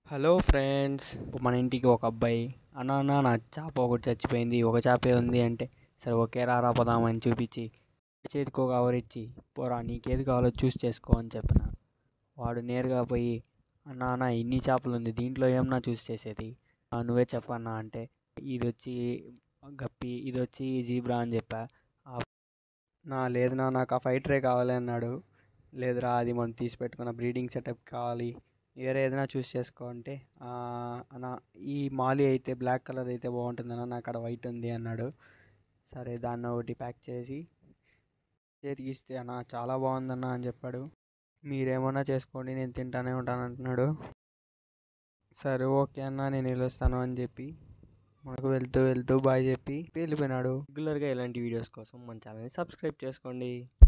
hello friends మన ఇంటికి ఒక అబ్బాయి అన్న అన్న నా చేప ఒకటి చచ్చిపోయింది ఒక చేపే ఉంది అంటే సరే ఒకే రారా పోదామని చూపించి చేతికి ఒక కవర్ ఇచ్చి పోరా నీకేది కావాలో చూస్ చేసుకో అని చెప్పిన వాడు నేరుగా పోయి అన్న అన్న ఇన్ని చేపలు ఉంది దీంట్లో ఏమన్నా చూస్ చేసేది "ఆ, నువ్వే చెప్పన్నా అంటే ఇది వచ్చి గప్పి ఇది వచ్చి జీబ్రా అని చెప్పా ఆ, నా లేదు నా నాకు ఆ ఫైటరే కావాలి అన్నాడు లేదురా అది మనం తీసి పెట్టుకున్న బ్రీడింగ్ సెటప్ కావాలి వేరే ఏదైనా చూస్ చేసుకో అంటే "ఆ, అన్న ఈ మాలి అయితే బ్లాక్ కలర్ అయితే బాగుంటుందన్న నాకు అక్కడ వైట్ ఉంది అన్నాడు సరే దాన్ని ఒకటి ప్యాక్ చేసి చేతికి ఇస్తే అన్న చాలా బాగుందన్న అని చెప్పాడు మీరేమన్నా చేసుకోండి నేను తింటానే ఉంటాను అంటున్నాడు సరే ఓకే అన్న నేను వెళ్ళొస్తాను అని చెప్పి మనకు వెళ్తూ వెళ్తూ బాయ్ చెప్పి వెళ్ళిపోయినాడు రెగ్యులర్గా ఇలాంటి వీడియోస్ కోసం మన ఛానల్ని సబ్స్క్రైబ్ చేసుకోండి